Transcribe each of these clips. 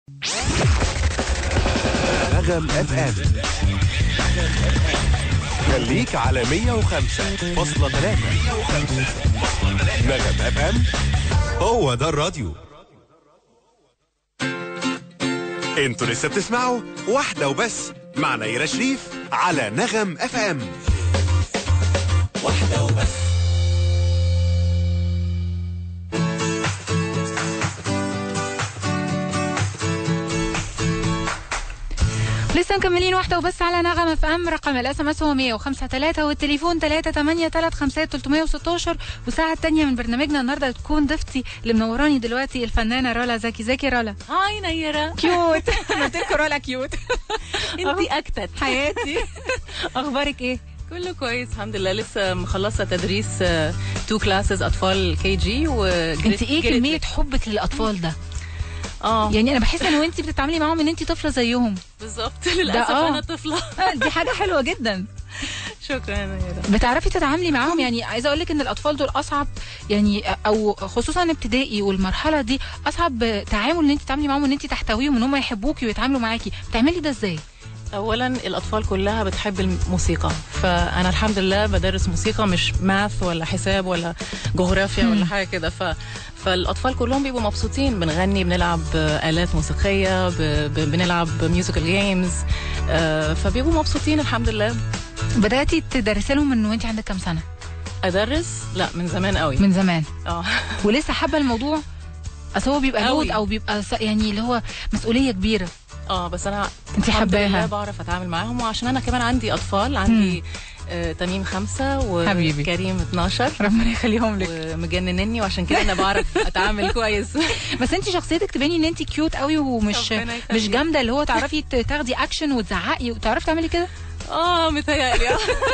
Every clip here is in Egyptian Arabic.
نغم اف ام خليك على 105 فاصلة 3 نغم اف ام هو ده الراديو انتوا لسه بتسمعوا واحدة وبس مع نيرة شريف على نغم اف ام واحدة وبس لسه مكملين واحدة وبس على نغمة في أم رقم الاس ام اس هو 105 والتليفون 383 والساعة التانية من برنامجنا النهاردة تكون ضيفتي اللي منوراني دلوقتي الفنانة رولا زكي زكي رولا هاي نيرة كيوت قلت لكم رولا كيوت انتي اكتت حياتي أخبارك إيه؟ كله كويس الحمد لله لسه مخلصة تدريس تو كلاسز اطفال كي جي و انت ايه كمية حبك للأطفال ده؟ اه يعني أنا بحس إن وأنت بتتعاملي معاهم إن أنت طفلة زيهم بالظبط للاسف آه. انا طفلة آه، دي حاجة حلوة جدا شكرا يا نيرة بتعرفي تتعاملي معاهم يعني عايزه اقول لك ان الاطفال دول اصعب يعني او خصوصا ابتدائي والمرحله دي اصعب تعامل ان انت تتعاملي معاهم ان انت تحتويهم ان هم يحبوكي ويتعاملوا معاكي بتعملي ده ازاي اولا الاطفال كلها بتحب الموسيقى فانا الحمد لله بدرس موسيقى مش ماث ولا حساب ولا جغرافيا ولا حاجه كده ف فالاطفال كلهم بيبقوا مبسوطين بنغني بنلعب الات موسيقيه ب... ب... بنلعب ميوزيكال جيمز فبيبقوا مبسوطين الحمد لله بداتي تدرسي لهم من وانت عندك كام سنه ادرس لا من زمان قوي من زمان اه ولسه حابه الموضوع اصل هو بيبقى قوي. لود او بيبقى س- يعني اللي هو مسؤوليه كبيره اه بس انا انت الحمد لله حباها بعرف اتعامل معاهم وعشان انا كمان عندي اطفال عندي آه تميم خمسة حبيبي. وكريم 12 ربنا يخليهم لك ومجننني وعشان كده انا بعرف اتعامل كويس بس انت شخصيتك تباني ان انت كيوت قوي ومش ربنا يخليك. مش جامده اللي هو تعرفي ت- تاخدي اكشن وتزعقي وتعرفي تعملي كده اه متهيألي آه.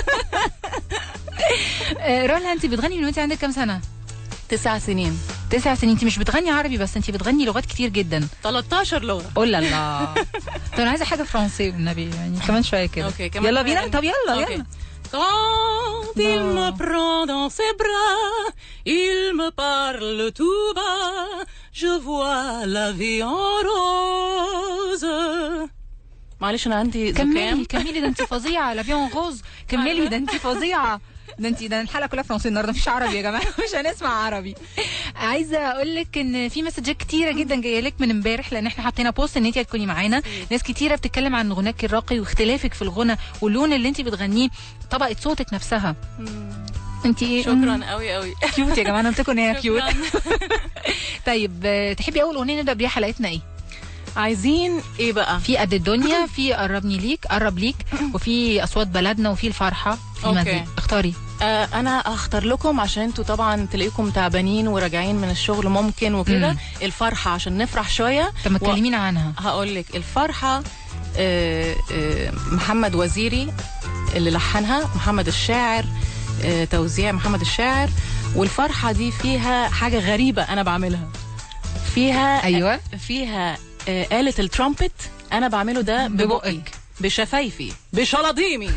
آه، رولا انت بتغني من وانت عندك كام سنه تسع سنين تسع سنين انت مش بتغني عربي بس انت بتغني لغات كتير جدا 13 لغة قول الله طب انا عايزه حاجه فرنسي والنبي يعني كمان شويه كده اوكي كمان يلا شوية. بينا طب يلا أوكي. يلا Quand il me prend dans ses bras, il me parle tout bas, je vois la vie en rose. معلش انا عندي كملي زكام كملي ده انت فظيعه لافيون غوز كملي ده انت فظيعه ده انت ده الحلقه كلها فرنسي النهارده مفيش عربي يا جماعه مش هنسمع عربي عايزه اقول لك ان في مسجات كتيره جدا جايه لك من امبارح لان احنا حطينا بوست ان انت هتكوني معانا ناس كتيره بتتكلم عن غناك الراقي واختلافك في الغنى واللون اللي انت بتغنيه طبقه صوتك نفسها انت ايه شكرا قوي قوي كيوت يا جماعه انا قلت لكم ان هي كيوت شكراً. طيب آه، تحبي اول اغنيه نبدا بيها حلقتنا ايه عايزين ايه بقى في قد الدنيا في قربني ليك قرب ليك وفي اصوات بلدنا وفي الفرحه في أوكي. مزيد اختاري آه انا هختار لكم عشان انتوا طبعا تلاقيكم تعبانين وراجعين من الشغل ممكن وكده مم. الفرحه عشان نفرح شويه طب ما و- تكلمينا عنها هقول لك الفرحه آه، آه، محمد وزيري اللي لحنها محمد الشاعر آه، توزيع محمد الشاعر والفرحه دي فيها حاجه غريبه انا بعملها فيها ايوه فيها آه، آلة الترامبت انا بعمله ده ببقي ببقك. بشفايفي بشلاضيمي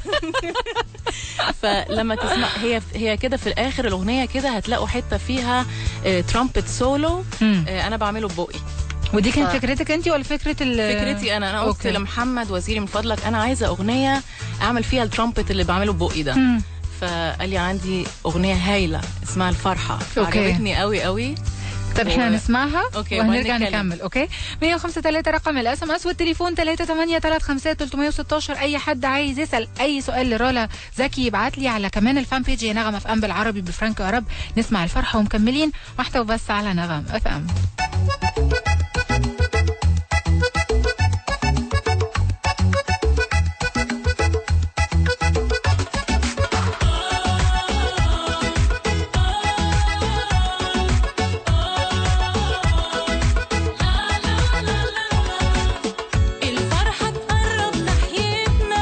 فلما تسمع هي هي كده في الاخر الاغنيه كده هتلاقوا حته فيها آه، ترامبت سولو مم. آه، انا بعمله ببقي ودي كانت ف- فكرتك انت ولا فكره ال فكرتي انا انا قلت أوكي. لمحمد وزيري من فضلك انا عايزه اغنيه اعمل فيها الترامبت اللي بعمله ببقي ده مم. فقال لي عندي اغنيه هايله اسمها الفرحه أوكي. عجبتني قوي قوي طب احنا و- هنسمعها أوكي، وهنرجع وهنتكلم. نكمل اوكي 105 3 رقم الاس ام اس والتليفون 38 35 316 اي حد عايز يسال اي سؤال لرولا زكي يبعت لي على كمان الفان بيج يا نغم اف ام بالعربي بفرانك عرب نسمع الفرحه ومكملين واحده وبس على نغم اف ام الفرحة تقرب ناحيتنا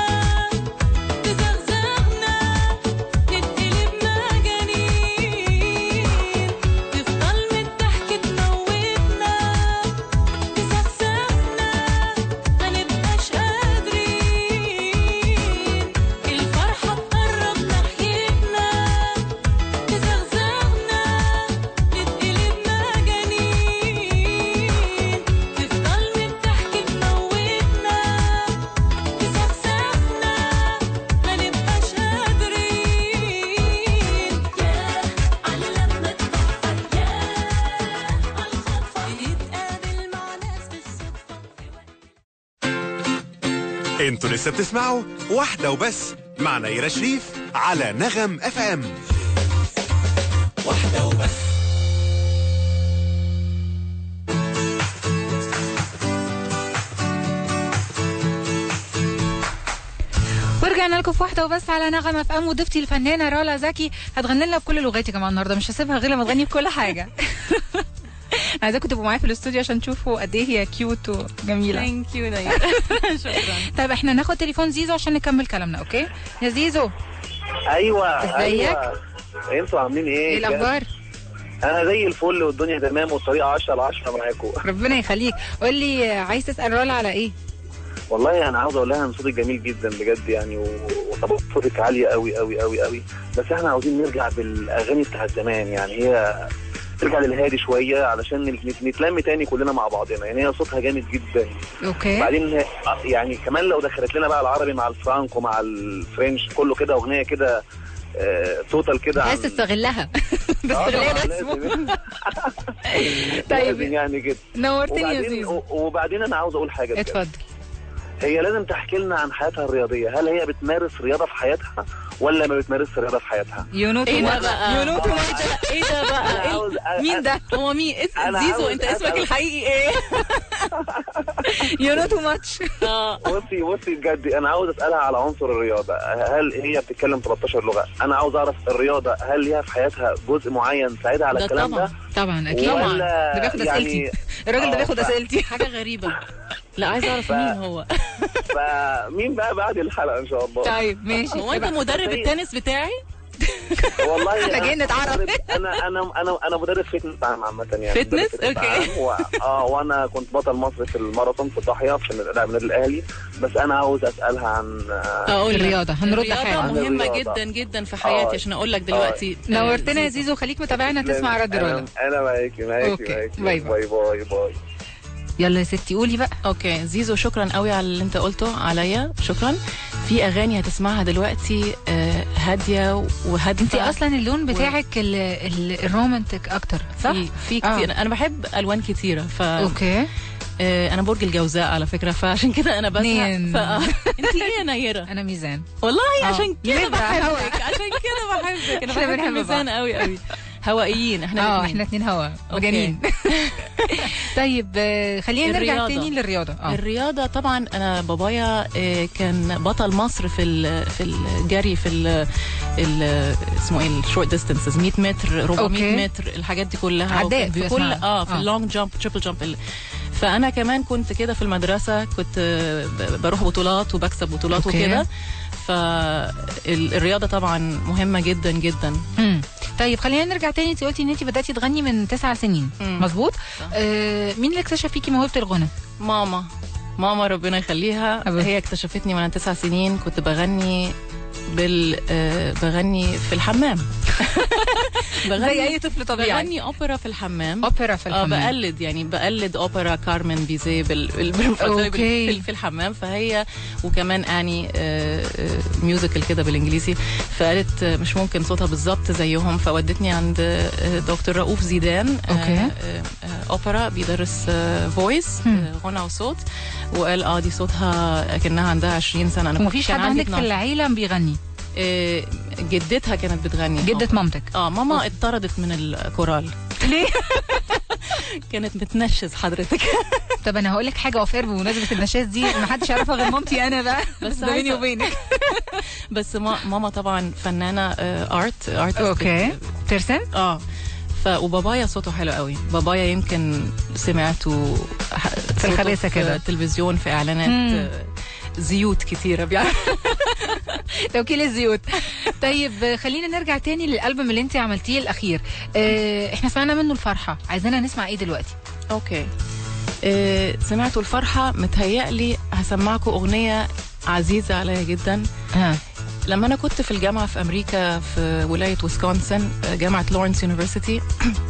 تزغزغنا تتقلب مجانين تفضل من الضحك تموتنا انتوا لسه بتسمعوا واحدة وبس مع نيرة شريف على نغم اف ام واحدة وبس ورجعنا لكم في واحده وبس على نغم اف ام وضيفتي الفنانه رولا زكي هتغني لنا بكل لغات يا جماعه النهارده مش هسيبها غير لما تغني بكل حاجه عايزاكم تبقوا معايا في الاستوديو عشان تشوفوا قد ايه هي كيوت وجميله ثانك يو شكرا طيب احنا ناخد تليفون زيزو عشان نكمل كلامنا اوكي يا زيزو ايوه ازيك؟ ايوه انتوا عاملين ايه؟ ايه الاخبار انا زي الفل والدنيا تمام والطريقه 10 على 10 معاكم ربنا يخليك قول لي عايز تسال رولا على ايه والله انا عاوز اقول لها ان صوتك جميل جدا بجد يعني و- وطبعا صوتك عاليه قوي قوي قوي قوي بس احنا عاوزين نرجع بالاغاني بتاعت زمان يعني هي ترجع للهادي شويه علشان نت- نتلم تاني كلنا مع بعضنا يعني هي صوتها جامد جدا اوكي بعدين هي- يعني كمان لو دخلت لنا بقى العربي مع الفرانكو مع الفرنش كله كده اغنيه كده آه، توتال كده عايز عن- تستغلها آه، باستغلال طبعاً اسمه لازم. طيب. لازم يعني كده نورتني يا وبعدين زيزو وبعدين انا عاوز اقول حاجه بجد. اتفضل هي لازم تحكي لنا عن حياتها الرياضيه هل هي بتمارس رياضه في حياتها ولا ما بتمارسش رياضه في حياتها يو نو ايه ده بقى يو نو ايه ده ايه ده انا بقى إيه- عاوز أ- مين ده هو مين اس... أنا زيزو عاوز انت اسمك أسأل. الحقيقي ايه يو نو تو ماتش اه بصي بصي بجد انا عاوز اسالها على عنصر الرياضه هل هي بتتكلم 13 لغه انا عاوز اعرف الرياضه هل ليها في حياتها جزء معين ساعدها على ده الكلام طبعا. ده طبعا اكيد ولا ده بياخد يعني- اسئلتي الراجل ده آه، بياخد ف- اسئلتي حاجه غريبه لا عايزه اعرف ف- مين هو فمين بقى بعد الحلقه ان شاء الله طيب ماشي هو انت مدرب التنس بتاعي والله إحنا أنا جايين نتعرف. مدرب- انا انا انا انا مدرب فتنس عام عامه يعني فتنس؟ مدرب فتنس أوكي. عام و... اه وانا كنت بطل مصر في الماراثون في الضاحيه في النادي النادي الاهلي بس انا عاوز اسالها عن آه، اقول لك. الرياضة، هنرد الرياضة حالا. مهمة الرياضة. جدا جدا في حياتي آه. عشان اقول لك دلوقتي آه، نورتنا يا زيزو خليك متابعنا تسمع رد رولا انا انا معاكي معاكي أوكي. معاكي باي باي. باي باي باي يلا يا ستي قولي بقى اوكي زيزو شكرا قوي على اللي انت قلته عليا شكرا في اغاني هتسمعها دلوقتي آه، هاديه وهادفه انت اصلا اللون بتاعك ال- ال- الرومانتك اكتر صح؟ في في آه. كتير انا بحب الوان كتيره ف اوكي آه، انا برج الجوزاء على فكره فعشان كده انا بزهق اتنين. ف... انت ايه يا نيره انا ميزان والله آه. عشان كده ليه بقى؟ هوا. بحبك عشان كده بحبك انا إحنا بحب بنحب الميزان قوي قوي هوائيين احنا اه الاتنين. احنا اتنين هوا أوكي. مجانين طيب آه، خلينا نرجع الرياضة. تاني للرياضه اه الرياضة طبعا أنا بابايا آه، كان بطل مصر في ال- في الجري في ال ال- اسمه ايه الشورت ديستانسز 100 متر 400 أوكي. متر الحاجات دي كلها عداء وكان في بيبقى كل اسمها. اه في آه. اللونج جامب تريبل جامب فانا كمان كنت كده في المدرسه كنت آه، ب- بروح بطولات وبكسب بطولات أوكي. وكده فالرياضه طبعا مهمه جدا جدا مم. طيب خلينا نرجع تاني انت قلتي ان انت بداتي تغني من تسع سنين مم. مظبوط صح. آه مين اللي اكتشف فيكي موهبه الغنى ماما ماما ربنا يخليها أبدا. هي اكتشفتني وانا تسع سنين كنت بغني بال آه، بغني في الحمام زي اي طفل طبيعي بغني اوبرا في الحمام اوبرا في اه الحمام بقلد يعني بقلد اوبرا كارمن بيزي بال... بال... بال... أوكي. بال... في الحمام فهي وكمان اني آه، آه، ميوزيكال كده بالانجليزي فقالت آه، مش ممكن صوتها بالظبط زيهم فودتني عند آه، دكتور رؤوف زيدان آه، أوكي. آه، آه، اوبرا بيدرس فويس هم. غنى وصوت وقال اه دي صوتها اكنها عندها 20 سنه انا ومفيش كان حد عندي عندك في 12. العيله بيغني آه، جدتها كانت بتغني جده مامتك اه ماما اتطردت من الكورال ليه كانت بتنشز حضرتك طب انا هقول لك حاجه وفير بمناسبه النشاز دي ما حدش يعرفها غير مامتي انا بقى بس بس ده بيني عايزة- وبينك بس ما ماما طبعا فنانه ارت ارت اوكي ترسم اه ف وبابايا صوته حلو قوي بابايا يمكن سمعته ح- صوته الخباثة كده. في التلفزيون في اعلانات مم. آه، زيوت كتيره بيعرف توكيل الزيوت طيب آه، خلينا نرجع تاني للالبوم اللي انت عملتيه الاخير آه احنا سمعنا منه الفرحه عايزانا نسمع ايه دلوقتي اوكي آه، سمعتوا الفرحه متهيألي هسمعكم اغنيه عزيزه عليا جدا ها لما انا كنت في الجامعه في امريكا في ولايه ويسكونسن آه، جامعه لورنس يونيفرسيتي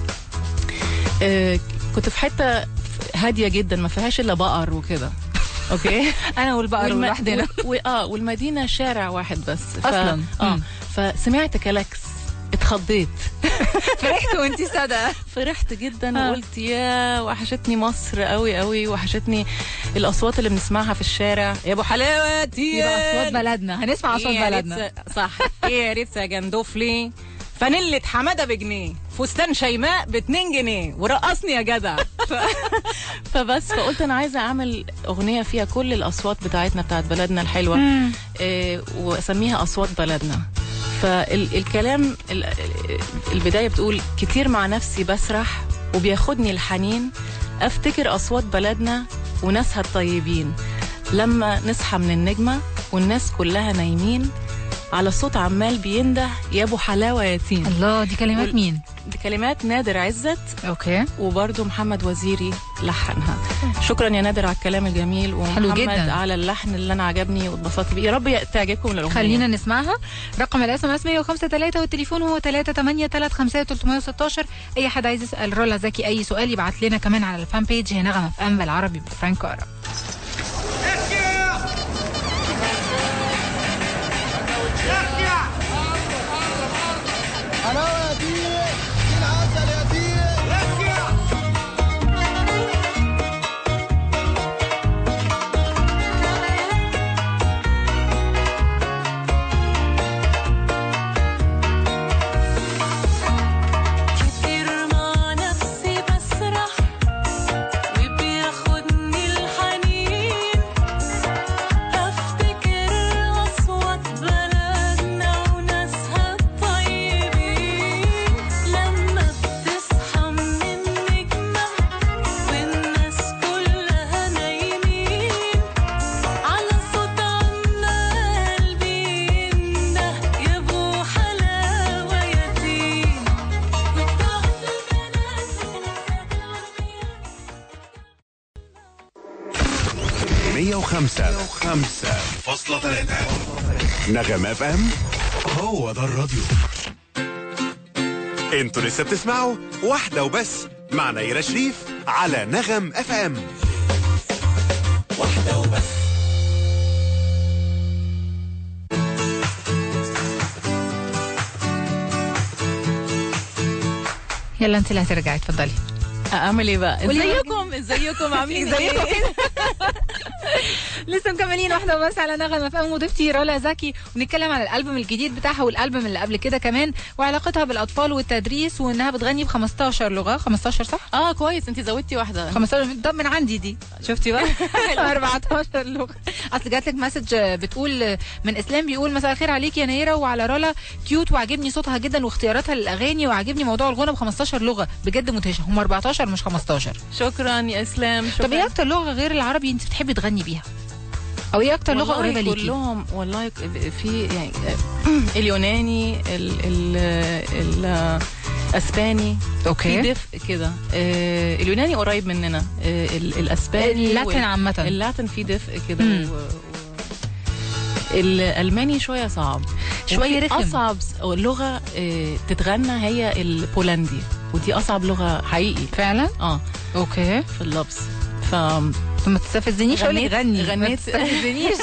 آه، كنت في حته هاديه جدا ما فيهاش الا بقر وكده اوكي انا والبقر والم- لوحدنا و... و... اه والمدينه شارع واحد بس ف... أصلاً. اه مم. فسمعت كلاكس اتخضيت فرحت وانت صادقه فرحت جدا آه. وقلت يا وحشتني مصر قوي قوي وحشتني الاصوات اللي بنسمعها في الشارع يا ابو حلاوتي يبقى اصوات بلدنا هنسمع اصوات إيه يا بلدنا ريت- صح ايه يا ريت يا جندوفلي فانيلة حماده بجنيه فستان شيماء ب 2 جنيه ورقصني يا جدع ف... فبس فقلت انا عايزه اعمل اغنيه فيها كل الاصوات بتاعتنا بتاعت بلدنا الحلوه مم. إيه واسميها اصوات بلدنا فالكلام البدايه بتقول كتير مع نفسي بسرح وبياخدني الحنين افتكر اصوات بلدنا وناسها الطيبين لما نصحى من النجمه والناس كلها نايمين على صوت عمال بينده يا ابو حلاوه يتيم الله دي كلمات وال- مين دي كلمات نادر عزت اوكي وبرده محمد وزيري لحنها شكرا يا نادر على الكلام الجميل ومحمد حلو جدا. على اللحن اللي انا عجبني واتبسطت بيه يا رب تعجبكم الاغنيه خلينا نسمعها رقم الاس ام اس 105 والتليفون هو 383 اي حد عايز يسال رولا زكي اي سؤال يبعت لنا كمان على الفان بيج هي نغمه في ام بالعربي بفرانكو عرب حلاوة يا تيه دين عسل يا تيه كتير مع نفسي بسرح وبياخدني الحنين افتكر اصوات بلدنا وناسها الطيبين لما بتصحى من النجمة والناس كلها نايمين على صوت عمال بينده يا ابو حلاوة يتيم وبتقعد البنات ونسات العميان 105 5 فاصلة 3 نغم اف ام هو ده الراديو انتوا لسه بتسمعوا واحدة وبس مع نيرة شريف على نغم اف ام يلا انت اللي هترجعي اتفضلي اعمل ايه بقى قولي لي. ازيكم ازيكم عاملين ازيكم ايه لسه مكملين واحده بس على نغمه في ام وضيفتي رولا زكي ونتكلم عن الالبوم الجديد بتاعها والالبوم اللي قبل كده كمان وعلاقتها بالاطفال والتدريس وانها بتغني ب 15 لغه 15 صح اه كويس انت زودتي واحده 15 طب من عندي دي شفتي بقى 14 لغه اصل جات لك مسج بتقول من اسلام بيقول مساء الخير عليك يا نيره وعلى رولا كيوت وعجبني صوتها جدا واختياراتها للاغاني وعجبني موضوع الغنى ب 15 لغه بجد مدهشه هم 14 مش 15 شكرا يا اسلام شكرا طب ايه اكتر لغه غير العربي انت بتحبي تغني بيها او ايه اكتر لغه والله قريبه ليكي كلهم والله في يعني اليوناني ال ال الاسباني في اوكي دفء كده آه، اليوناني قريب مننا آه، ال- الاسباني اللاتين وال- عامه اللاتين في دفء كده مم. و... و... الالماني شويه صعب شوية وفي رخم. اصعب س- لغه آه، تتغنى هي البولندي ودي اصعب لغه حقيقي فعلا اه اوكي في اللبس ف طب ما تستفزنيش اقول لك غنيت- غني ما غنيت- تستفزنيش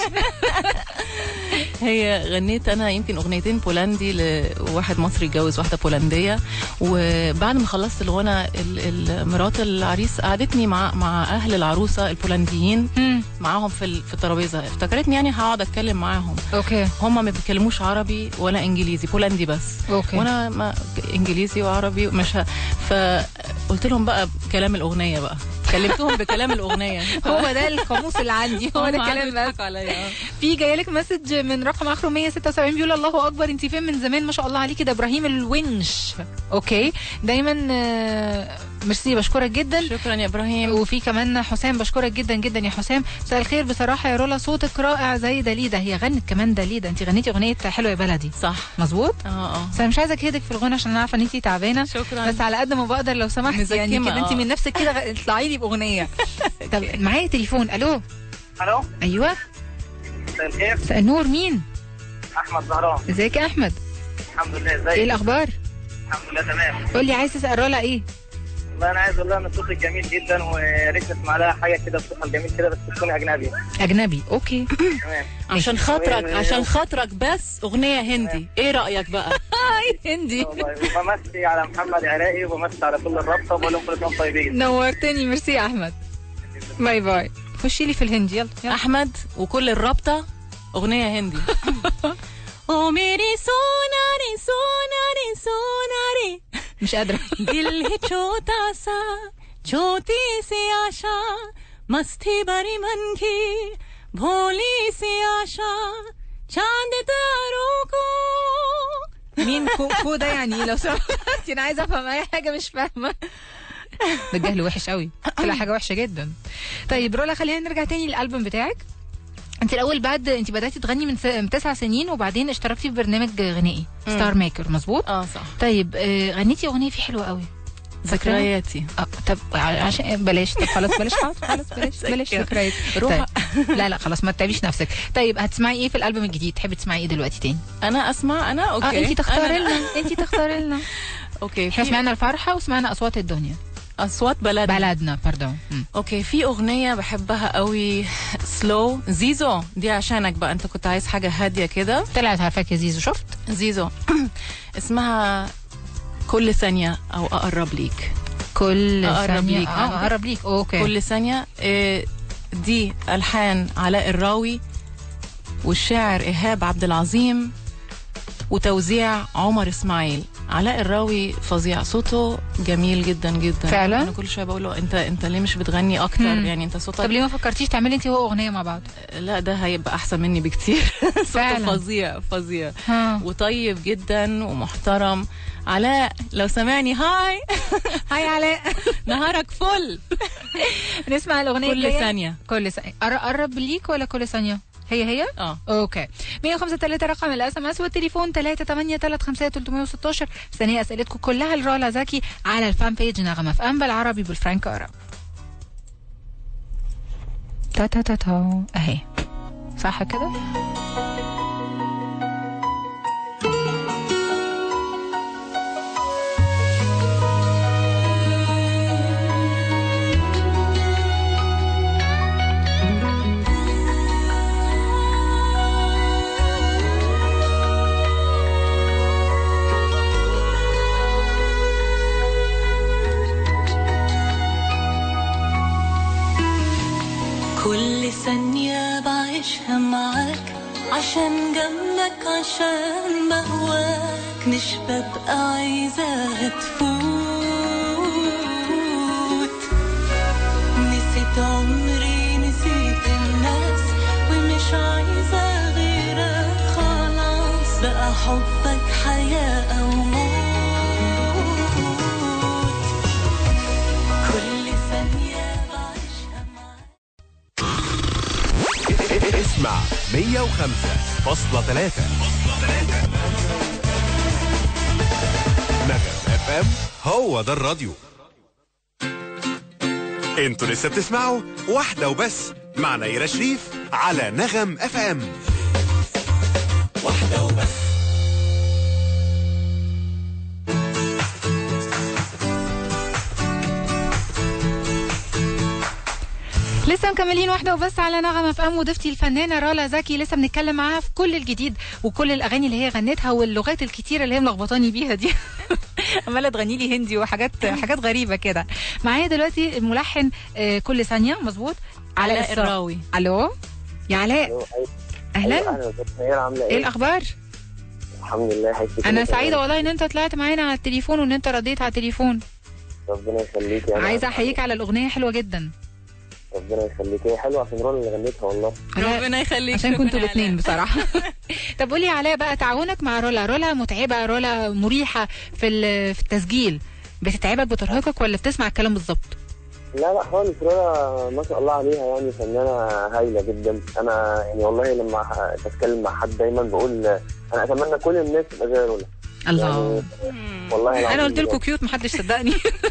هي غنيت انا يمكن اغنيتين بولندي لواحد مصري اتجوز واحده بولنديه وبعد ما خلصت الغنى ال- ال- مرات العريس قعدتني مع مع اهل العروسه البولنديين مم. معاهم في ال- في الترابيزه افتكرتني يعني هقعد اتكلم معاهم اوكي هم ما بيتكلموش عربي ولا انجليزي بولندي بس اوكي وانا ما انجليزي وعربي مش ه... فقلت لهم بقى كلام الاغنيه بقى كلمتهم بكلام الاغنيه هو ده القاموس اللي عندي هو ده كلام بس عليا في جاي لك مسج من رقم اخره 176 بيقول الله اكبر انت فين من زمان ما شاء الله عليكي ده ابراهيم الونش اوكي دايما آه، ميرسي بشكرك جدا شكرا يا ابراهيم وفي كمان حسام بشكرك جدا جدا يا حسام مساء الخير بصراحه يا رولا صوتك رائع زي داليدا هي غنت كمان داليدا انت غنيتي اغنيه حلوه يا بلدي صح مظبوط اه اه بس انا مش عايزه اكيدك في الغنى عشان انا عارفه ان انت تعبانه شكرا بس على قد ما بقدر لو سمحت يعني مزكمة، كده انت آه. من نفسك كده غ- اطلعي لي باغنيه طب معايا تليفون الو الو ايوه مساء الخير مساء النور مين احمد زهران ازيك يا احمد الحمد لله ايه ازيك الاخبار الحمد لله تمام قول لي عايز تسال رولا ايه لا انا عايز اقول لها ان صوتك جميل جدا ويا ريت نسمع لها حاجه كده بصوتها الجميل كده بس تكون اجنبي اجنبي اوكي تمام عشان خاطرك ماشي. عشان خاطرك بس اغنيه هندي ايه رايك بقى هندي والله وبمسي على محمد عراقي وبمسي على كل الرابطه وبقول لهم كل سنه وانتم طيبين نورتني ميرسي يا احمد باي باي خشي لي في الهندي يلا, يلا. احمد وكل الرابطه اغنيه هندي او ميري سوناري سوناري سوناري مش قادره दिल है छोटा सा छोटी सी आशा मस्ती भरी मन की भोली सी आशा चांद तारों को مين كو, كو ده يعني لو سمحتي انا عايزه افهم اي حاجه مش فاهمه ده الجهل وحش قوي طلع حاجه وحشه جدا طيب رولا خلينا نرجع تاني للالبوم بتاعك انت الاول بعد انت بداتي تغني من, س... من تسع سنين وبعدين اشتركتي في برنامج غنائي ستار ميكر مظبوط اه صح طيب آه، غنيتي اغنيه فيه حلوه قوي فاكراها؟ ذكرياتي اه طب ع- عشان بلاش طب خلاص بلاش حاضر خلاص بلاش بلاش سكر. ذكريات روح. طيب. لا لا خلاص ما تتعبيش نفسك طيب هتسمعي ايه في الالبوم الجديد تحبي تسمعي ايه دلوقتي تاني انا اسمع انا اوكي اه انت تختاري أنا- لنا انت تختاري لنا اوكي احنا في سمعنا الفرحه وسمعنا اصوات الدنيا اصوات بلد بلدنا باردون مم. اوكي في اغنيه بحبها قوي سلو زيزو دي عشانك بقى انت كنت عايز حاجه هاديه كده طلعت عارفاك يا زيزو شفت زيزو اسمها كل ثانيه او اقرب ليك كل أقرب ثانية- ليك اه عندك. اقرب ليك اوكي كل ثانية إيه، دي ألحان علاء الراوي والشاعر إيهاب عبد العظيم وتوزيع عمر إسماعيل علاء الراوي فظيع صوته جميل جدا جدا فعلا؟ انا كل شويه بقول له انت انت ليه مش بتغني اكتر مم. يعني انت صوتك طب ليه ما فكرتيش تعملي انت وهو اغنيه مع بعض لا ده هيبقى احسن مني بكتير صوته فعلا. فظيع فظيع ها وطيب جدا ومحترم علاء لو سامعني هاي هاي علاء نهارك فل نسمع الاغنيه كل الجاية؟ ثانيه كل ثانيه قر- قرب ليك ولا كل ثانيه هي هي اه اوكي 105 3 رقم الاس ام اس والتليفون 3 8 3 5 316 ثانيه اسئلتكم كلها لرولا زكي على الفان بيج نغمه في ام بالعربي بالفرانك ارب تا تا تا تا اهي صح كده كل ثانية بعيشها معاك عشان جنبك عشان بهواك مش ببقى عايزاها تفوت نسيت عمري نسيت الناس ومش عايزة غيرك خلاص بقى حبك حياة أو موت كل ثانية بعيشها معاك اسمع 105.3 نغم اف ام هو ده الراديو انتوا لسه بتسمعوا واحدة وبس مع نيرة شريف على نغم اف ام واحدة وبس لسه مكملين واحده وبس على نغمه في ام وضيفتي الفنانه رولا زكي لسه بنتكلم معاها في كل الجديد وكل الاغاني اللي هي غنتها واللغات الكتيره اللي هي ملخبطاني بيها دي عماله تغني لي هندي وحاجات حاجات غريبه كده معايا دلوقتي الملحن آه، كل ثانيه مظبوط علاء الصا- الراوي الو يا علاء اهلا اهلا اهلا عامله ايه الاخبار الحمد لله حياتي انا سعيده والله ان انت طلعت معانا على التليفون وان انت رديت على التليفون ربنا يخليك يعني عايزه احييك على الاغنيه حلوه جدا ربنا يخليك هي حلوه عشان رولا اللي غنيتها والله لا، ربنا يخليك عشان شكراً كنتوا يا الاثنين علاء. بصراحه طب قولي يا علاء بقى تعاونك مع رولا رولا متعبه رولا مريحه في ال- في التسجيل بتتعبك بترهقك ولا بتسمع الكلام بالظبط لا لا خالص رولا ما شاء الله عليها يعني فنانه هايله جدا انا يعني والله لما ح- بتكلم مع حد دايما بقول انا اتمنى كل الناس تبقى زي رولا الله يعني والله العظيم انا قلت لكم بجد. كيوت محدش صدقني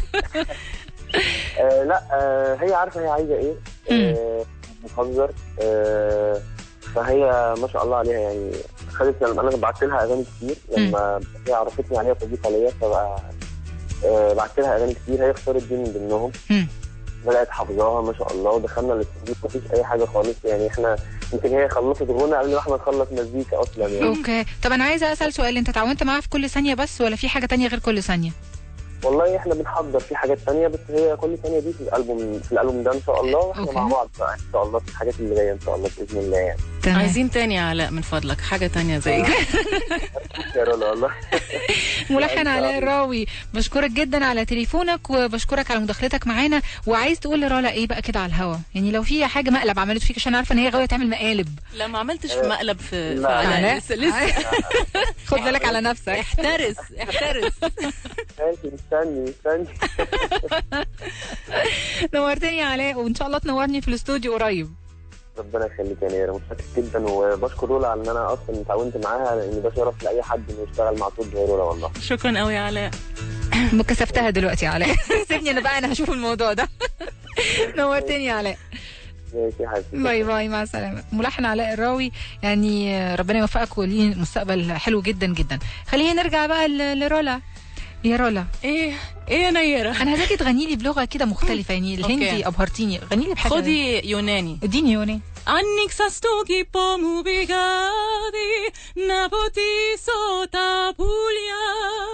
آه لا آه هي عارفه هي عايزه ايه آه بتهزر آه فهي ما شاء الله عليها يعني خدت لما انا بعت لها اغاني كتير لما هي عرفتني عليها صديقه ليا فبقى آه، بعت لها اغاني كتير هي اختارت دي من ضمنهم مم. بدات حافظاها ما شاء الله ودخلنا الاستوديو مفيش اي حاجه خالص يعني احنا يمكن هي خلصت غنى قبل ما احنا نخلص مزيكا اصلا يعني اوكي طب انا عايزه اسال سؤال انت تعاونت معاها في كل ثانيه بس ولا في حاجه تانية غير كل ثانيه والله احنا بنحضر في حاجات تانية بس هي كل ثانيه دي في الالبوم في الالبوم ده ان شاء الله واحنا أوكي. مع بعض بقى ان شاء الله في الحاجات اللي جايه ان شاء الله باذن الله يعني تمام عايزين تاني يا علاء من فضلك حاجه تانية زي كده يا رولا والله ملحن علاء الراوي بشكرك جدا على تليفونك وبشكرك على مداخلتك معانا وعايز تقول لرالا ايه بقى كده على الهوا يعني لو في حاجه مقلب عملت فيك عشان عارفه ان هي غاويه تعمل مقالب لا ما عملتش في مقلب في, في لا. علاء علاء؟ لسه لسه خد بالك على نفسك احترس احترس ماشي مستني مستني نورتني يا علاء وان شاء الله تنورني في الاستوديو قريب ربنا يخليك يا نيرة متشكر جدا وبشكر رولا على ان انا اصلا اتعاونت معاها لان ده شرف لاي حد انه يشتغل مع صوت زي رولا والله شكرا قوي يا علاء كسفتها دلوقتي يا علاء سيبني انا بقى انا هشوف الموضوع ده نورتني يا علاء ماشي يا حبيبي باي باي مع السلامه ملحن علاء الراوي يعني ربنا يوفقك وليه مستقبل حلو جدا جدا خلينا نرجع بقى ل- لرولا يا رولا ايه ايه يا نيره انا عايزاكي تغني لي بلغه كده مختلفه يعني الهندي أوكي. ابهرتيني غني لي بحاجه خدي يوناني اديني يوني Annik sastuki pomubigadi, napoti sota puglia,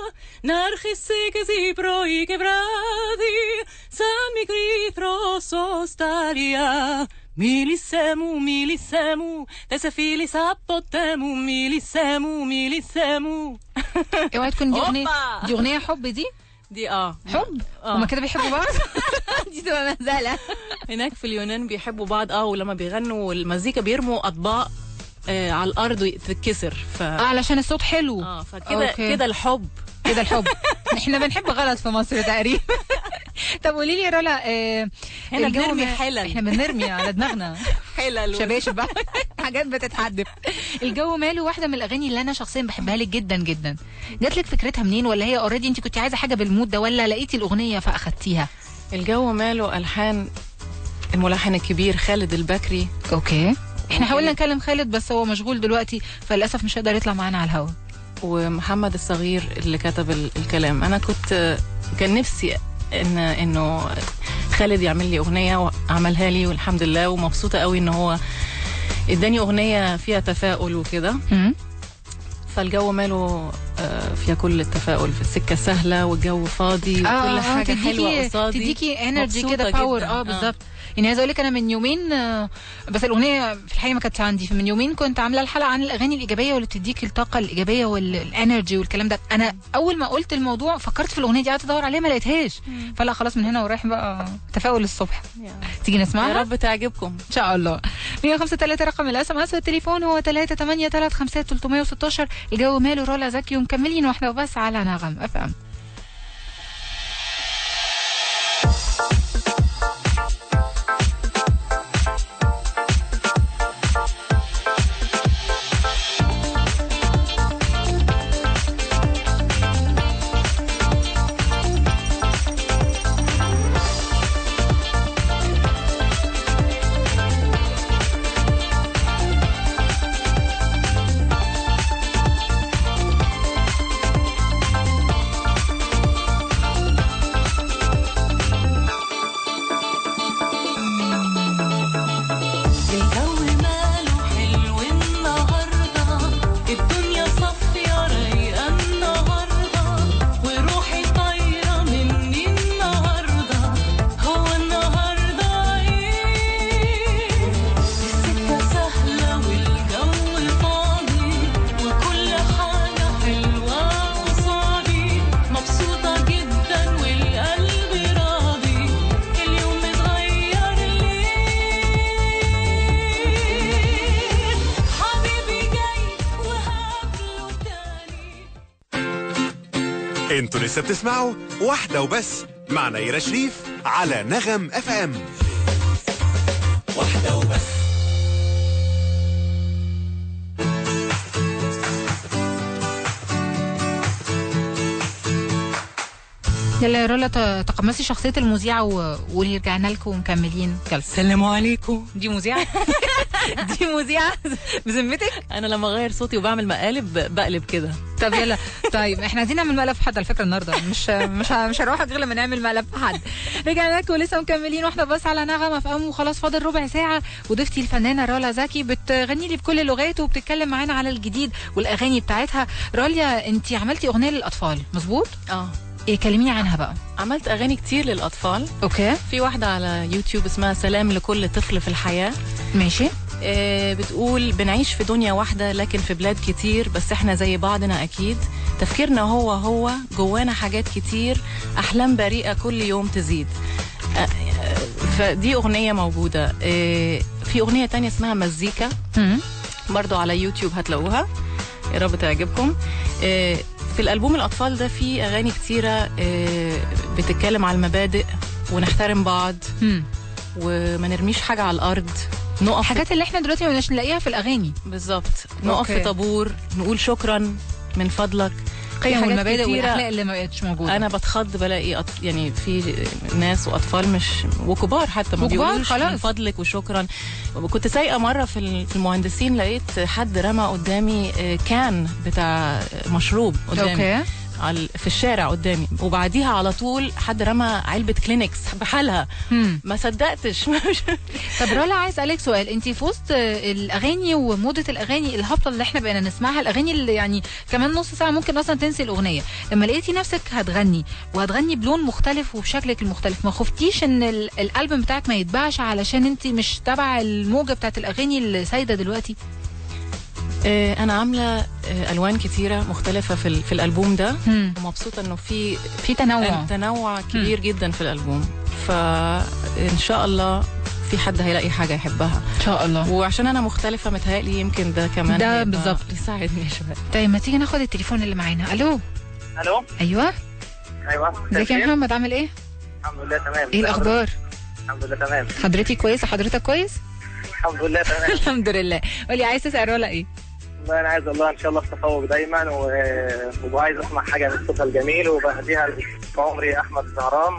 narcisse che si proi quebradi, sami grifro sostaria. Milissemu, milissemu, tesefili sapotemu, milissemu, milissemu. اوعي تكون دي اغنيه أوبا. دي اغنيه حب دي دي اه حب آه. هما كده بيحبوا بعض دي تبقى مهزله هناك في اليونان بيحبوا بعض اه ولما بيغنوا المزيكا بيرموا اطباق آه على الارض وتتكسر ف اه علشان الصوت حلو اه فكده أوكي. كده الحب كده الحب احنا بنحب غلط في مصر تقريبا طب قولي لي يا رولا آه هنا الجو بنرمي ما- حلل. احنا بنرمي على دماغنا حلل شباشب بقى حاجات بتتحدف الجو ماله واحده من الاغاني اللي انا شخصيا بحبها لك جدا جدا جات لك فكرتها منين ولا هي اوريدي انت كنت عايزه حاجه بالمود ده ولا لقيتي الاغنيه فاخدتيها الجو ماله الحان الملحن الكبير خالد البكري اوكي احنا أوكي. حاولنا نكلم خالد بس هو مشغول دلوقتي فللاسف مش هيقدر يطلع معانا على الهوا ومحمد الصغير اللي كتب ال- الكلام انا كنت كان نفسي ان انه خالد يعمل لي اغنيه وعملها لي والحمد لله ومبسوطه قوي ان هو اداني اغنيه فيها تفاؤل وكده مم. فالجو ماله آه، فيها كل التفاؤل في السكه سهله والجو فاضي وكل حاجه حلوه قصادي تديكي انرجي مبسوطة كده باور جداً. اه بالظبط يعني عايزه اقول لك انا من يومين آه، بس الاغنيه في الحقيقه ما كانتش عندي فمن يومين كنت عامله الحلقه عن الاغاني الايجابيه واللي بتديك الطاقه الايجابيه والانرجي والكلام ده انا اول ما قلت الموضوع فكرت في الاغنيه دي قعدت ادور عليها ما لقيتهاش فلا خلاص من هنا ورايح بقى تفاؤل الصبح تيجي نسمعها يا رب تعجبكم ان شاء الله 153 رقم الاس ام اس والتليفون هو 3835316 الجو ماله رولا زكي ومكملين واحده وبس على نغم اف ام الجو ماله حلو النهارده الدنيا صافية رايقة النهارده وروحي طايرة مني النهارده هو النهارده ايه السكة سهلة والجو فاضي وكل حاجة حلوة قصادي مبسوطة جدا والقلب راضي اليوم متغير ليه حبيبي جاي وهقابله تاني انتوا لسه بتسمعوا واحدة وبس مع نيرة شريف على نغم اف ام واحدة وبس يلا يا رولا ت- تقمصي شخصيه المذيعه و- ورجعنا لكم ومكملين يلا السلام عليكم دي مذيعه دي مذيعه بذمتك انا لما اغير صوتي وبعمل مقالب بقلب كده طب يلا طيب احنا عايزين نعمل مقلب في حد على فكره النهارده مش مش ه- مش هروح غير لما نعمل مقلب في حد رجعنا لكم ولسه مكملين واحده بس على نغمه في ام وخلاص فاضل ربع ساعه وضيفتي الفنانه رولا زكي بتغني لي بكل اللغات وبتتكلم معانا على الجديد والاغاني بتاعتها راليا انت عملتي اغنيه للاطفال مظبوط اه ايه كلميني عنها بقى عملت اغاني كتير للاطفال اوكي في واحده على يوتيوب اسمها سلام لكل طفل في الحياه ماشي آه، بتقول بنعيش في دنيا واحدة لكن في بلاد كتير بس احنا زي بعضنا أكيد تفكيرنا هو هو جوانا حاجات كتير أحلام بريئة كل يوم تزيد آه، آه، فدي أغنية موجودة آه، في أغنية تانية اسمها مزيكا مم. برضو على يوتيوب هتلاقوها يا رب تعجبكم آه، في الألبوم الأطفال ده في أغاني كتيرة آه، بتتكلم على المبادئ ونحترم بعض مم. وما نرميش حاجة على الأرض نقف في الحاجات اللي احنا دلوقتي ما بنلاقيها نلاقيها في الاغاني بالظبط نقف أوكي. في طابور نقول شكرا من فضلك في قيم حاجات والمبادئ كتيرة والاخلاق اللي ما بقتش موجوده انا بتخض بلاقي أط... يعني في ناس واطفال مش وكبار حتى ما وكبار بيقولوش خلاص. من فضلك وشكرا كنت سايقه مره في ال- في المهندسين لقيت حد رمى قدامي آه، كان بتاع مشروب قدامي اوكي على في الشارع قدامي وبعديها على طول حد رمى علبه كلينكس بحالها مم. ما صدقتش طب رولا عايز اسالك سؤال انت في وسط الاغاني وموضه الاغاني الهابطه اللي احنا بقينا نسمعها الاغاني اللي يعني كمان نص ساعه ممكن اصلا تنسي الاغنيه لما لقيتي نفسك هتغني وهتغني بلون مختلف وبشكلك المختلف ما خفتيش ان ال- الالبوم بتاعك ما يتباعش علشان انت مش تبع الموجه بتاعت الاغاني اللي سايده دلوقتي آه، انا عامله آه، الوان كتيره مختلفه في ال- في الالبوم ده مم. ومبسوطه انه في في تنوع تنوع كبير جدا في الالبوم فان شاء الله في حد هيلاقي حاجه يحبها ان شاء الله وعشان انا مختلفه متهيألي يمكن ده كمان ده هيبقى بالظبط. يساعدني شويه طيب ما تيجي ناخد التليفون اللي معانا الو الو ايوه ايوه ازيك يا محمد عامل ايه الحمد لله تمام ايه الاخبار الحمد لله تمام حضرتك كويسه حضرتك كويس الحمد لله تمام الحمد لله قولي عايز تسال رولا ايه والله انا عايز الله ان شاء الله في تفوق دايما و... وعايز اسمع حاجه من صوتها الجميل وبهديها في عمري احمد زهران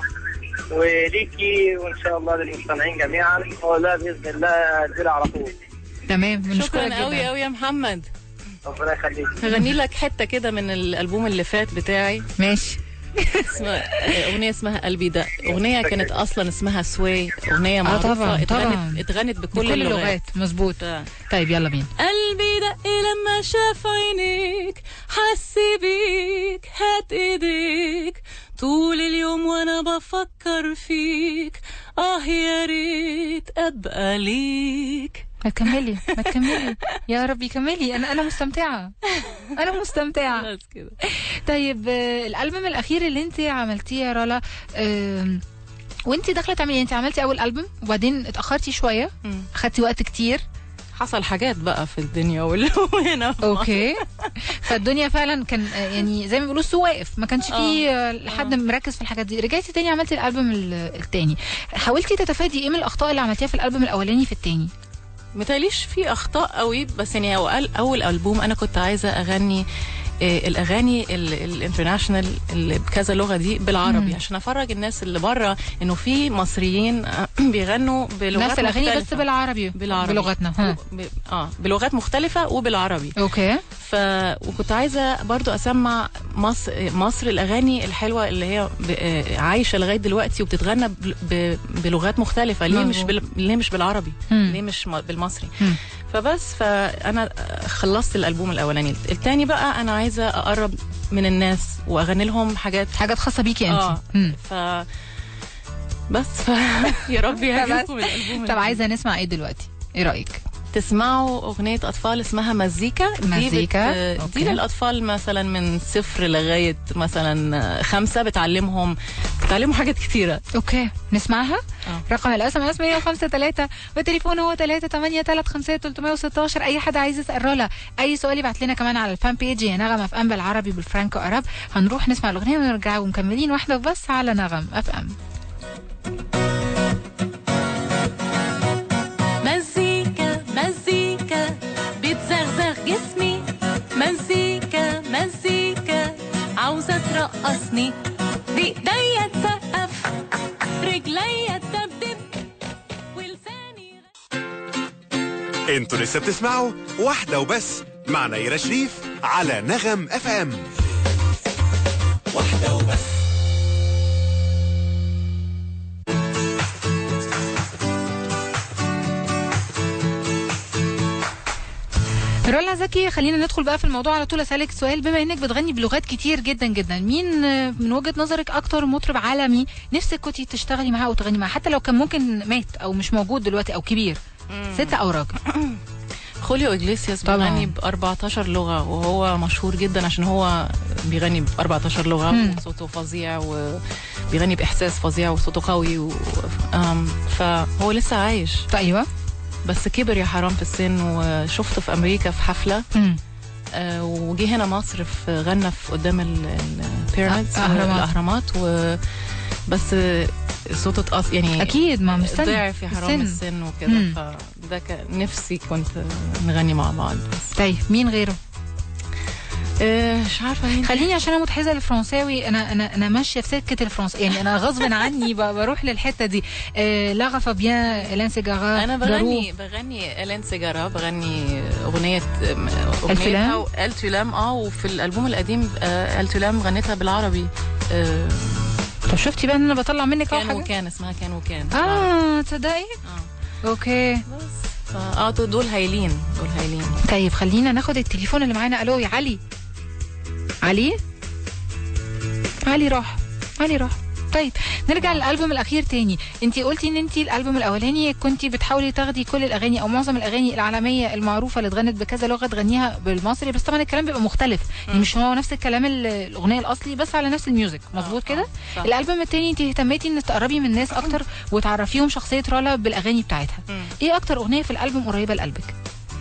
وليكي وان شاء الله للمستمعين جميعا ولا باذن الله هديلها على طول تمام بنشكرك شكرا قوي جدا قوي يا محمد ربنا يخليك هغني لك حته كده من الالبوم اللي فات بتاعي ماشي اسمها اغنيه اسمها قلبي ده اغنيه كانت اصلا اسمها سوي اغنيه معروفه طبعاً، طبعاً. اتغنت اتغنت بكل, بكل اللغات اللغات مظبوط ف- طيب يلا بينا قلبي دق لما شاف عينيك حس بيك هات ايديك طول اليوم وانا بفكر فيك اه يا ريت ابقى ليك ما تكملي ما تكملي يا ربي كملي انا انا مستمتعه انا مستمتعه بس كده طيب آه، الالبوم الاخير اللي انت عملتيه يا رولا آم، وانت داخله تعملي انت عملتي اول البوم وبعدين اتاخرتي شويه مم. خدتي وقت كتير حصل حاجات بقى في الدنيا وهنا في مصر. اوكي فالدنيا فعلا كان آه، يعني زي ما بيقولوا السوق واقف ما كانش فيه آه، حد مركز في الحاجات دي رجعتي تاني عملتي الالبوم ال- التاني حاولتي تتفادي ايه من الاخطاء اللي عملتيها في الالبوم الاولاني في التاني متهيأليش في اخطاء قوي بس يعني هو قال- اول البوم انا كنت عايزه اغني آه، الاغاني ال- الانترناشونال اللي بكذا لغه دي بالعربي مم. عشان افرج الناس اللي بره انه في مصريين آه، بيغنوا بلغات نفس الاغاني بس مختلفة. بالعربي بالعربي بلغتنا ها. ب... اه بلغات مختلفه وبالعربي اوكي ف وكنت عايزه برضو اسمع مصر مصر الاغاني الحلوه اللي هي ب... آه، عايشه لغايه دلوقتي وبتتغنى ب... ب... بلغات مختلفه ليه مش مظبوط. بال... ليه مش بالعربي مم. ليه مش م... بالمصري مم. فبس فانا خلصت الالبوم الاولاني التاني بقى انا عايزه اقرب من الناس واغني لهم حاجات حاجات خاصه بيكي انت اه مم. ف بس ف... يا رب يعجبكم الالبوم طب عايزه نسمع ايه دلوقتي ايه رايك تسمعوا أغنية أطفال اسمها مزيكا دي مزيكا، بت... أوكي. دي للأطفال مثلا من صفر لغاية مثلا خمسة بتعلمهم بتعلموا حاجات كتيرة اوكي نسمعها آه. رقم الاس ام اس 153 والتليفون هو 3835316 اي حد عايز يسال رولا اي سؤال يبعت لنا كمان على الفان بيج يا نغم اف ام بالعربي بالفرانكو اراب هنروح نسمع الاغنيه ونرجع ومكملين واحده بس على نغم اف ام مزيكا مزيكا بتزغزغ جسمي مزيكا مزيكا عاوزة ترقصني بإيديا انتوا لسه بتسمعوا واحدة وبس مع نيرة شريف على نغم اف ام رولا زكي خلينا ندخل بقى في الموضوع على طول اسالك سؤال بما انك بتغني بلغات كتير جدا جدا مين آه، من وجهه نظرك اكتر مطرب عالمي نفسك كنتي تشتغلي معاه او تغني معاه حتى لو كان ممكن مات او مش موجود دلوقتي او كبير ست او راجل خوليو إجليسياس طبعاً. بيغني ب 14 لغة وهو مشهور جدا عشان هو بيغني ب 14 لغة مم. وصوته فظيع وبيغني بإحساس فظيع وصوته قوي و... أم، فهو لسه عايش ايوه بس كبر يا حرام في السن وشفته في أمريكا في حفلة مم. آه، وجه هنا مصر في غنى في قدام البيراميدز أ- أهرامات. الأهرامات و بس آه، صوته اتقص يعني اكيد ما مستني ضعف يا حرام السن. السن مم. وكده فده كان نفسي كنت نغني مع بعض بس طيب مين غيره آه، مش عارفه مين خليني عشان انا متحيزه للفرنساوي انا انا انا ماشيه في سكه الفرنس يعني انا غصب عني ب- بروح للحته دي آه لا فابيان الان سيجارا انا جارو. بغني بغني الين سيجارا بغني اغنيه التلام؟ اغنيتها التلام اه وفي الالبوم القديم آه، التلام غنيتها بالعربي آه، طب شفتي بقى ان انا بطلع منك اهو كان حاجه وكان اسمها كان وكان اه تصدقي اه اوكي بس فا- اه دول هايلين دول هايلين طيب خلينا ناخد التليفون اللي معانا الو يا علي علي علي راح علي راح طيب نرجع للالبوم الاخير تاني انت قلتي ان انت الالبوم الاولاني كنت بتحاولي تاخدي كل الاغاني او معظم الاغاني العالميه المعروفه اللي اتغنت بكذا لغه تغنيها بالمصري بس طبعا الكلام بيبقى مختلف يعني مش هو نفس الكلام ال- الاغنيه الاصلي بس على نفس الميوزك مظبوط كده صح. الالبوم التاني انت اهتميتي ان تقربي من الناس اكتر وتعرفيهم شخصيه رولا بالاغاني بتاعتها مم. ايه اكتر اغنيه في الالبوم قريبه لقلبك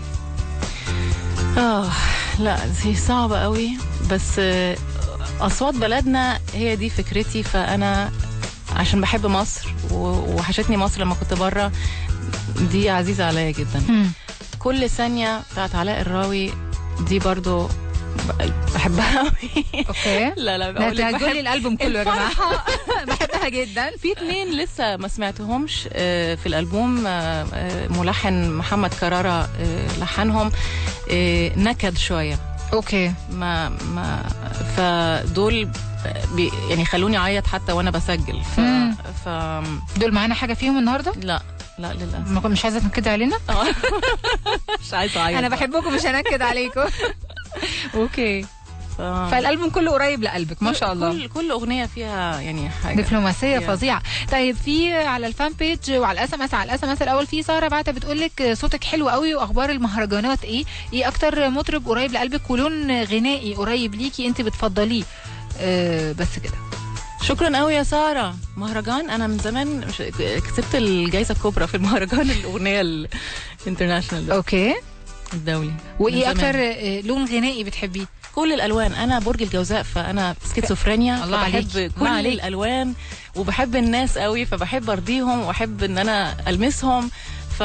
اه لا دي صعبة قوي بس آه، أصوات بلدنا هي دي فكرتي فأنا عشان بحب مصر و- وحشتني مصر لما كنت بره دي عزيزة عليا جدا كل ثانية بتاعت علاء الراوي دي برضو ب- بحبها قوي اوكي لا لا لا بقول لك تهجولي بحب الالبوم كله يا جماعه بحبها جدا في اتنين لسه ما سمعتهمش آه، في الألبوم آه، آه، ملحن محمد كرارة آه، لحنهم آه، نكد شوية اوكي ما ما فدول بي يعني خلوني اعيط حتى وانا بسجل ف, مم. ف دول معانا حاجه فيهم النهارده لا لا للاسف ما كنت- مش عايزه تنكد علينا آه. مش عايزه اعيط انا بحبكم مش هنكد عليكم اوكي ف... فالالبوم كله قريب لقلبك ما شاء الله كل كل اغنيه فيها يعني حاجه دبلوماسيه Yeah. فظيعه طيب في على الفان بيج وعلى الاس ام اس على الاس ام اس الاول في ساره بعتها بتقول لك صوتك حلو قوي واخبار المهرجانات ايه ايه اكتر مطرب قريب لقلبك ولون غنائي قريب ليكي انت بتفضليه أه بس كده شكرا قوي يا ساره مهرجان انا من زمان مش... كسبت الجائزه الكبرى في المهرجان الاغنيه الانترناشونال ده اوكي الدولي من وايه زمان. اكتر آه، لون غنائي بتحبيه كل الالوان انا برج الجوزاء فانا سكيزوفرينيا الله عليك. فبحب الله كل عليك. الالوان وبحب الناس قوي فبحب ارضيهم واحب ان انا المسهم ف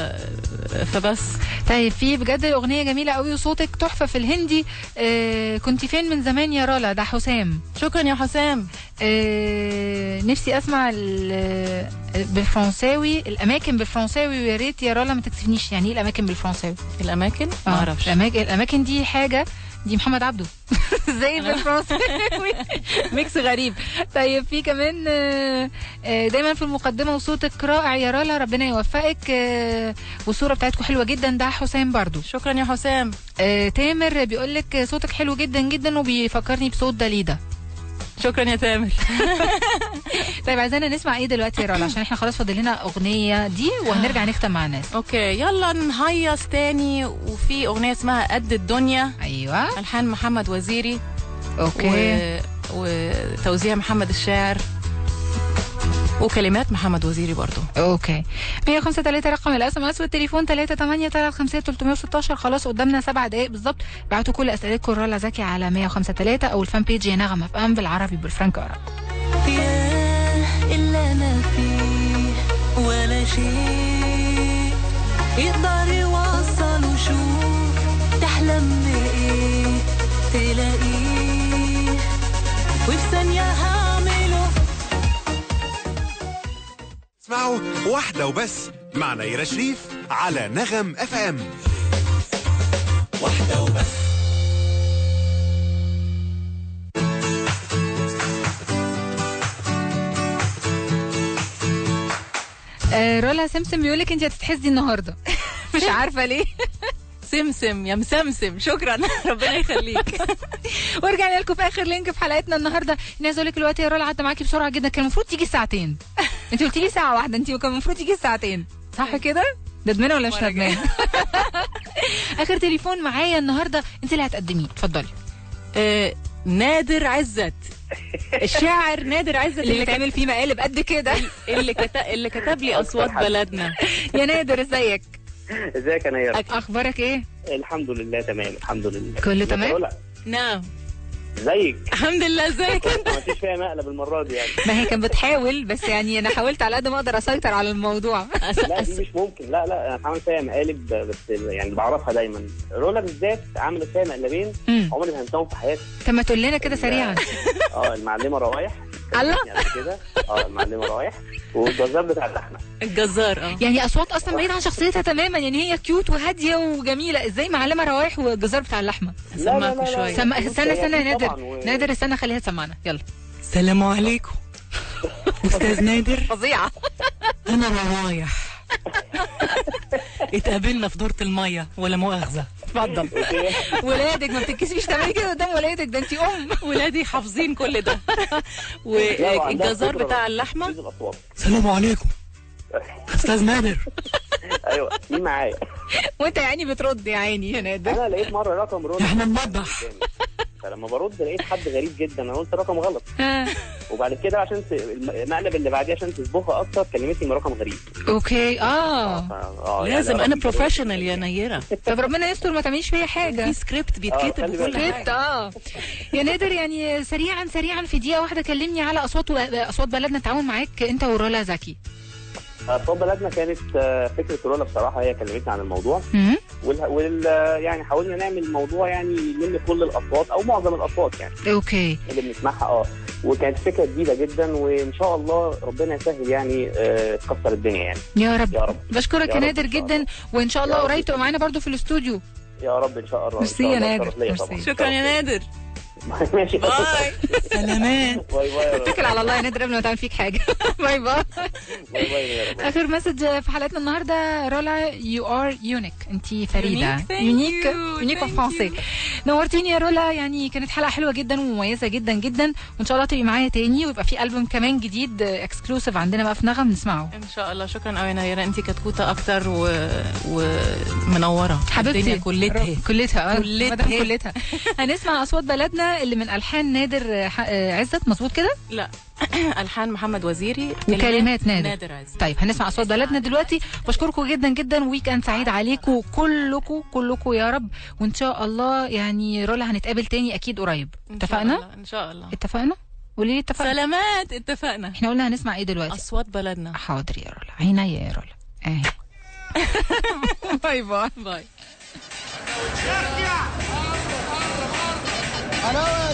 فبس طيب في بجد اغنيه جميله قوي وصوتك تحفه في الهندي آه كنت فين من زمان يا رولا ده حسام شكرا يا حسام آه نفسي اسمع ال- بالفرنساوي الاماكن بالفرنساوي ويا ريت يا رولا ما تكسفنيش يعني ايه الاماكن بالفرنساوي الاماكن ما آه، اعرفش الاماكن الاماكن دي حاجه دي محمد عبده زي بالفرنساوي ميكس غريب طيب في كمان آه، آه، دايما في المقدمه وصوتك رائع يا رولا ربنا يوفقك آه، والصوره بتاعتكم حلوه جدا ده حسام برضو شكرا يا حسام آه، تامر بيقول لك صوتك حلو جدا جدا وبيفكرني بصوت داليدا شكرا يا تامر طيب عايزانا نسمع ايه دلوقتي يا رولا عشان احنا خلاص فاضل لنا اغنيه دي وهنرجع نختم مع الناس اوكي يلا نهيص تاني وفي اغنيه اسمها قد الدنيا ايوه الحان محمد وزيري اوكي و... وتوزيع محمد الشاعر وكلمات محمد وزيري برضو اوكي 105 رقم الاس ام اس والتليفون 3 8 3 5 316 خلاص قدامنا سبع دقائق بالظبط بعتوا كل اسئلتكم رولا زكي على 105 3 او الفان بيج يا نغمه في ام بالعربي بالفرنك ارب ياه اللي انا فيه ولا شيء يقدر يوصل وشوف تحلم بايه تلاقيه وفي ثانية هعمله تسمعوا واحدة وبس مع نيرة شريف على نغم اف ام آه رولا سمسم بيقول لك انت هتتحزي النهارده مش عارفه ليه سمسم يا مسمسم شكرا ربنا يخليك ورجعنا لكم في اخر لينك في حلقتنا النهارده انا عايزه اقول لك الوقت يا رولا عدى معاكي بسرعه جدا كان المفروض تيجي ساعتين انت قلتي لي ساعه واحده انت كان المفروض تيجي ساعتين صح كده ندمانه ولا مش مرة جاية. ندمانه اخر تليفون معايا النهارده انت اللي هتقدميه اتفضلي آه، نادر عزت الشاعر نادر عزت اللي اللي, كت... بتعمل فيه مقالب قد كده اللي, كت... اللي كتب لي اصوات حد. بلدنا يا نادر ازيك ازيك يا نير اخبارك ايه الحمد لله تمام الحمد لله كله تمام لا نعم ازيك الحمد لله ازيك انت ما فيش فيها مقلب المره دي يعني ما هي كانت بتحاول بس يعني انا حاولت على قد ما اقدر اسيطر على الموضوع لا دي مش ممكن لا لا انا عامل فيها مقالب بس يعني بعرفها دايما رولا بالذات عملت فيها مقلبين مم. عمري ما هنساهم في حياتي طب ما تقول لنا كده سريعا اه المعلمه روايح الله. يعني قبل كده اه المعلمه روايح والجزار بتاع اللحمه الجزار اه يعني اصوات اصلا بعيد عن شخصيتها تماما يعني هي كيوت وهاديه وجميله ازاي معلمه روايح والجزار بتاع اللحمه اسمعكم شويه سم... استنى استنى يا طبعاً، نادر و- نادر استنى خليها تسمعنا يلا السلام عليكم استاذ نادر فظيعه انا روايح اتقابلنا في دورة المية ولا مؤاخذة اتفضل ولادك ما بتتكسفيش تعملي كده قدام ولادك ده انت ام ولادي حافظين كل ده لا، وعندها والجزار قدرة بتاع على اللحمة تمييز الأصوات. السلام عليكم استاذ نادر ايوه مين معايا وانت يعني بترد يا عيني يا نادر انا لقيت مره رقم رولا احنا نمدح. قدامي. فلما برد لقيت حد غريب جدا انا قلت رقم غلط آه. وبعد كده عشان ت... المقلب اللي بعديه عشان تسبقها اكتر كلمتني من رقم غريب اوكي اه ف... اه يعني لازم رقم انا غريب. بروفيشنال يا نيرة طب ربنا يستر ما تعمليش فيا حاجه في سكريبت بيتكتب خلي وكل بالك. كنت حاجة اه يا نادر يعني سريعا سريعا في دقيقه واحده كلمني على اصوات اصوات بلدنا التعاون معاك انت ورولا زكي اصوات بلدنا كانت آه، فكره رولا بصراحه هي كلمتني عن الموضوع مم. وال... وال... يعني حاولنا نعمل موضوع يعني يلم كل الاصوات او معظم الاصوات يعني اوكي اللي بنسمعها اه وكانت فكره جديده جدا وان شاء الله ربنا يسهل يعني آه، تكسر الدنيا يعني يا رب يا رب بشكرك يا يا رب نادر إن شاء جدا وان شاء الله يا رب. قريب تبقى معانا برضو في الاستوديو يا رب ان شاء الله ميرسي إن شاء يا الله. نادر. شرف ليا ميرسي. طبعاً. شكرا يا نادر ماشي باي سلامات باي باي يا رب. اتكل على الله يا نادر قبل ما تعمل فيك حاجه باي باي باي باي يا رب. اخر مسج في حلقتنا النهارده رولا يو ار يونيك انت فريده Unique, thank يونيك you, يونيك thank فرنسي نورتيني يا رولا يعني كانت حلقه حلوه جدا ومميزه جدا جدا وان شاء الله تبقي معايا تاني ويبقى في البوم كمان جديد اكسكلوسيف عندنا بقى في نغم نسمعه ان شاء الله شكرا قوي يا نيرة انت كتكوتة اكتر و... ومنورة حبيبتي الدنيا كلتها كلتها آه، كلتها. مدام كلتها هنسمع اصوات بلدنا اللي من الحان نادر آه، ح- آه، عزت مظبوط كده لا الحان محمد وزيري وكلمات نادر. نادر عز طيب هنسمع اصوات بلدنا دلوقتي بشكركم جدا جدا ويكند سعيد عليكم كلكم كلكم يا رب وان شاء الله يعني رولا هنتقابل تاني اكيد قريب إن شاء اتفقنا الله، ان شاء الله اتفقنا قولي لي اتفقنا سلامات اتفقنا احنا قلنا هنسمع ايه دلوقتي اصوات بلدنا حاضر يا رولا عينيا يا رولا اهي باي باي باي حلاوه